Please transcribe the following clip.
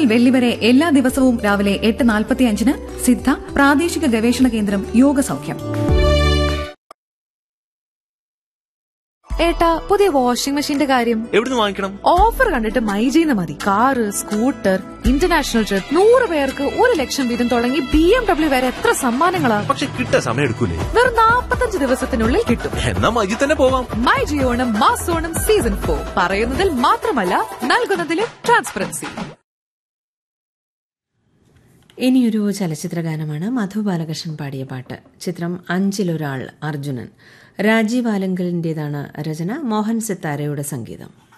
വെള്ളി വരെ എല്ലാ ദിവസവും രാവിലെ എട്ട് നാൽപ്പത്തിയഞ്ചിന് സിദ്ധ പ്രാദേശിക ഗവേഷണ കേന്ദ്രം യോഗ സൗഖ്യം ഏട്ടാ പുതിയ വാഷിംഗ് മെഷീന്റെ കാര്യം എവിടുന്ന് വാങ്ങിക്കണം ഓഫർ കണ്ടിട്ട് മൈജീന്ന് മതി കാറ് സ്കൂട്ടർ ഇന്റർനാഷണൽ ട്രിപ്പ് നൂറ് പേർക്ക് ഒരു ലക്ഷം വീതം തുടങ്ങി ബി എം ഡബ്ല്യു വരെ എത്ര സമ്മാനങ്ങളാ പക്ഷെ കിട്ടാൻ സമയം എടുക്കൂലേ വെറും നാപ്പത്തഞ്ച് ദിവസത്തിനുള്ളിൽ കിട്ടും എന്നാ മജി തന്നെ പോവാം മൈ ജിയോണം മാസോണം സീസൺ ഫോർ പറയുന്നതിൽ മാത്രമല്ല നൽകുന്നതിലും ട്രാൻസ്പെറൻസി ഇനിയൊരു ചലച്ചിത്ര ഗാനമാണ് മധു ബാലകൃഷ്ണൻ പാടിയ പാട്ട് ചിത്രം അഞ്ചിലൊരാൾ അർജുനൻ രാജീവ് ആലങ്കലിൻ്റെതാണ് രചന മോഹൻ സിത്താരയുടെ സംഗീതം